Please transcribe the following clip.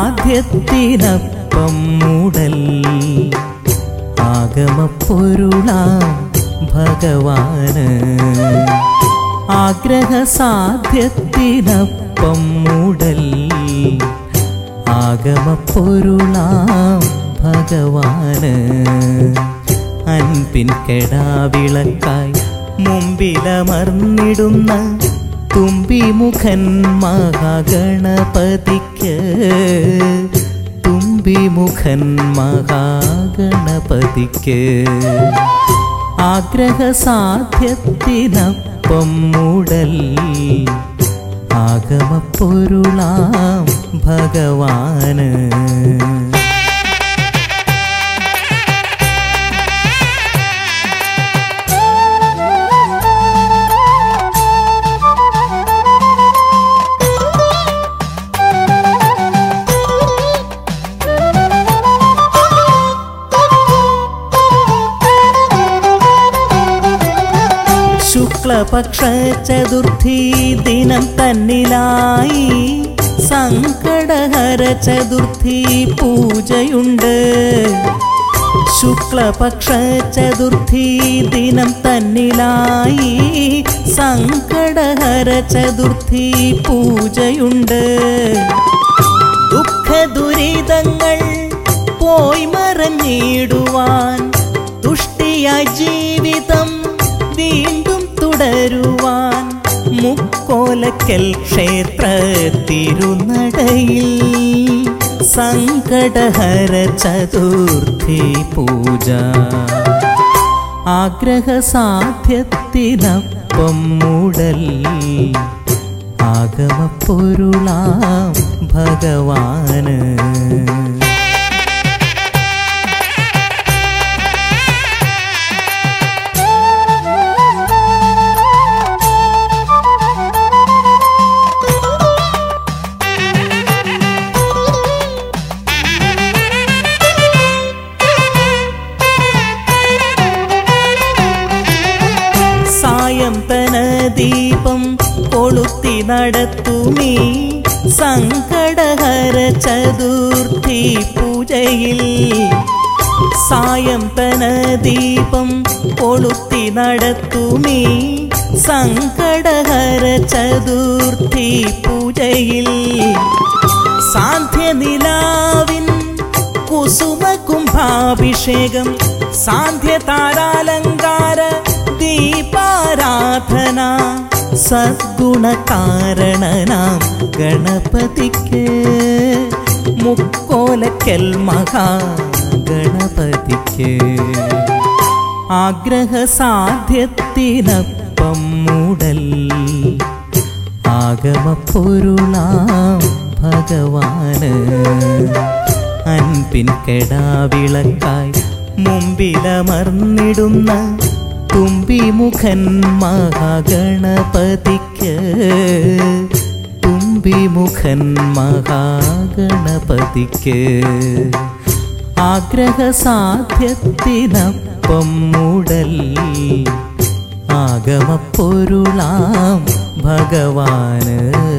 സാധ്യത്തിനപ്പം മൂടൽ ആഗമപ്പൊരുളാം ഭഗവാന് ആഗ്രഹ സാധ്യത്തിനപ്പം മൂടൽ ആഗമപ്പൊരുളാം ഭഗവാന് അൻപിൻ കെടാവിളക്കായി മുമ്പിലമർന്നിടുന്ന തുമ്പിമുഖൻ മഹാഗണപതിക്ക് തുമ്പിമുഖൻ മഹാഗണപതിക്ക് ആഗ്രഹ സാധ്യത്തിനപ്പം മൂടൽ ആഗമപ്പൊരുളാം ഭഗവാന് ശുക്ലപക്ഷ ചതുർത്ഥി ദിനം തന്നിലായി സങ്കടഹര ചതുർത്ഥി പൂജയുണ്ട് ശുക്ലപക്ഷ ചതുർത്ഥി ദിനം തന്നിലായി സങ്കടഹര ചതുർത്ഥി പൂജയുണ്ട് ദുഃഖ ദുരിതങ്ങൾ പോയി മറഞ്ഞിടുവാൻ തുഷ്ടിയായി ജീവിതം വീണ്ടും തുടരുവാൻ മുക്കോലക്കൽ ക്ഷേത്ര തിരുനടയിൽ സങ്കടഹര ചതുർത്ഥി പൂജ ആഗ്രഹ സാധ്യത്തിനപ്പം മൂടൽ ആഗമപ്പൊരുളാം ഭഗവാന് സായന്തന ദീപം കൊളുത്തി നടത്തുമീ സങ്കടഹര ചതുർത്ഥി പൂജയിൽ സായന്തന ദീപം കൊളുത്തി നടത്തുമീ സങ്കടഹര ചതുർത്ഥി പൂജയിൽ സാന്ധ്യനിലാവിൻ കുസുമ കുംഭാഭിഷേകം സാന്ധ്യതാരാലങ്കാര ദീപാരാധന സദ്ഗുണകാരണനാം ഗണപതിക്ക് മുക്കോലക്കൽ മഹാ ഗണപതിക്ക് ആഗ്രഹ സാധ്യത്തിനപ്പം മൂടൽ ആഗമപ്പൊരുളാം ഭഗവാന് അൻപിൻ കെടാവിളക്കായി മുമ്പിലമർന്നിടുന്ന തുമ്പിമുഖൻ മഹാഗണപതിക്ക് തുമ്പിമുഖൻ മഹാഗണപതിക്ക് ആഗ്രഹ സാധ്യത്തിനപ്പം മൂടൽ ആഗമപ്പൊരുളാം ഭഗവാന്